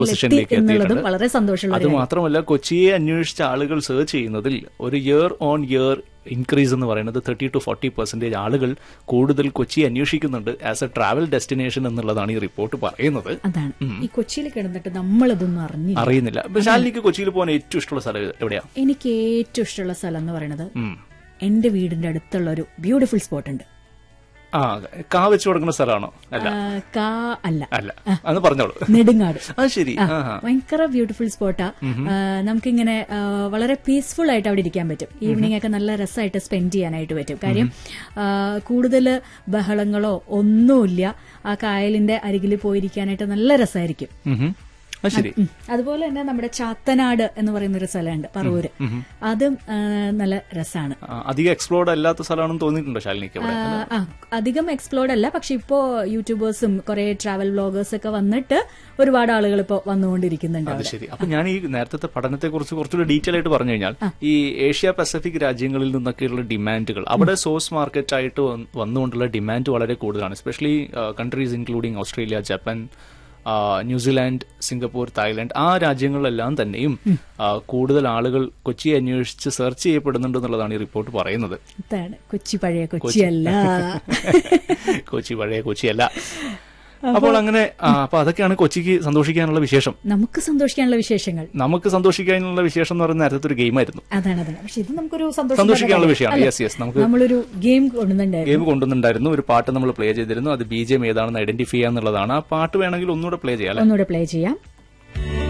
പൊസിഷനിലേക്ക് എന്നുള്ളതും എത്തിയിട്ടുണ്ട് വളരെ സന്തോഷമുള്ള അത് മാത്രമല്ല കൊച്ചിയെ അന്വേഷിച്ച ആളുകൾ സെർച്ച് ചെയ്യുന്നതിൽ ഒരു ഇയർ ഓൺ ഇയർ ഇൻക്രീസ് എന്ന് പറയുന്നത് തേർട്ടി ടു ഫോർട്ടി പെർസെന്റേജ് ആളുകൾ കൂടുതൽ കൊച്ചി അന്വേഷിക്കുന്നുണ്ട് ആസ് എ ട്രാവൽ ഡെസ്റ്റിനേഷൻ എന്നുള്ളതാണ് ഈ റിപ്പോർട്ട് പറയുന്നത് അതാണ് ഈ കൊച്ചിയിൽ കിടന്നിട്ട് നമ്മളതൊന്നും അറിഞ്ഞില്ല അറിയുന്നില്ല അപ്പൊ ശാലിനിക്ക് കൊച്ചിയിൽ പോകാൻ ഏറ്റവും ഇഷ്ടമുള്ള സ്ഥലം എവിടെയാ എനിക്ക് ഏറ്റവും ഇഷ്ടമുള്ള സ്ഥലം എന്ന് പറയുന്നത് ഉം. എന്റെ വീടിന്റെ അടുത്തുള്ള ഒരു ബ്യൂട്ടിഫുൾ സ്പോട്ട് ഉണ്ട് ആ കാ വെച്ച് കൊടുക്കുന്ന സ്ഥലമാണോ അല്ല ആ, കാ അല്ല അല്ല അന്ന് പറഞ്ഞോളൂ നെടുങ്ങാട് ആ ശരി ആ ആ. ഭയങ്കര ബ്യൂട്ടിഫുൾ സ്പോട്ടാ നമുക്കിങ്ങനെ ആ, വളരെ പീസ്ഫുൾ ആയിട്ട് അവിടെ ഇരിക്കാൻ പറ്റും ഈവനിങ് ഒക്കെ നല്ല രസമായിട്ട് സ്പെൻഡ് ചെയ്യാനായിട്ട് പറ്റും കാര്യം കൂടുതൽ ബഹളങ്ങളോ ഒന്നുമില്ല ആ കായലിന്റെ അരികിൽ പോയിരിക്കാനായിട്ട് നല്ല രസമായിരിക്കും ഉം ഹും. ആ ശരി ഉം. അതുപോലെ തന്നെ നമ്മുടെ ചാത്തനാട് എന്ന് പറയുന്ന ഒരു സ്ഥലമുണ്ട് പറവൂര് അതും ആ, നല്ല രസമാണ് ആ, അധികം എക്സ്പ്ലോർഡ് അല്ലാത്ത സ്ഥലമാണെന്ന് തോന്നിയിട്ടുണ്ടോ ശാലിനിക്ക് അവിടെ ആ, അധികം എക്സ്പ്ലോർഡ് അല്ല പക്ഷെ ഇപ്പോ യൂട്യൂബേഴ്സും കുറെ ട്രാവൽ വ്ളോഗേഴ്സ് ഒക്കെ വന്നിട്ട് ഒരുപാട് ആളുകൾ ഇപ്പോ വന്നുകൊണ്ടിരിക്കുന്നുണ്ട് അത് ശരി അപ്പൊ ഞാൻ ഈ നേരത്തെ പഠനത്തെ കുറിച്ച് കുറച്ചുകൂടി ഡീറ്റെയിൽ ആയിട്ട് പറഞ്ഞു കഴിഞ്ഞാൽ ഈ ഏഷ്യ പസഫിക് രാജ്യങ്ങളിൽ നിന്നൊക്കെയുള്ള ഡിമാൻഡുകൾ അവിടെ സോഴ്സ് മാർക്കറ്റ് ആയിട്ട് വന്ന് വന്നുകൊണ്ടുള്ള ഡിമാൻഡ് വളരെ കൂടുതലാണ് especially countries including Australia Japan ആ, ന്യൂസിലാൻഡ് സിംഗപ്പൂർ തായ്ലാന്റ് ആ രാജ്യങ്ങളിലെല്ലാം തന്നെയും ആ, കൂടുതൽ ആളുകൾ കൊച്ചിയെ അന്വേഷിച്ച് സെർച്ച് ചെയ്യപ്പെടുന്നുണ്ട് എന്നുള്ളതാണ് ഈ റിപ്പോർട്ട് പറയുന്നത് അതാണ് കൊച്ചി പഴയ കൊച്ചിയല്ല കൊച്ചി പഴയ കൊച്ചിയല്ല അപ്പോൾ അങ്ങനെ ആ, അപ്പൊ അതൊക്കെയാണ് കൊച്ചിക്ക് സന്തോഷിക്കാനുള്ള വിശേഷം നമുക്ക് സന്തോഷിക്കാനുള്ള വിശേഷങ്ങൾ നമുക്ക് സന്തോഷിക്കാനുള്ള വിശേഷം എന്ന് പറയുന്ന നേരത്തെ ഒരു ഗെയിമായിരുന്നു അതാണ് അതാണ് പക്ഷെ ഇത് നമുക്കൊരു സന്തോഷിക്കാനുള്ള വിഷയമാണ് യെസ് യെസ് നമുക്ക് നമ്മളൊരു ഗെയിം കൊണ്ടുവന്നുണ്ടായിരുന്നു ഗെയിം കൊണ്ടുവന്നിട്ടുണ്ടായിരുന്നു ഒരു പാട്ട് നമ്മൾ പ്ലേ ചെയ്തിരുന്നു അത് ബി ജെ എം ഏതാണെന്ന് ഐഡന്റിഫൈ ചെയ്യാന്നുള്ളതാണ് ആ പാട്ട് വേണമെങ്കിൽ ഒന്നുകൂടെ പ്ലേ ചെയ്യാം അല്ലേ? ഒന്നുകൂടെ പ്ലേ ചെയ്യാം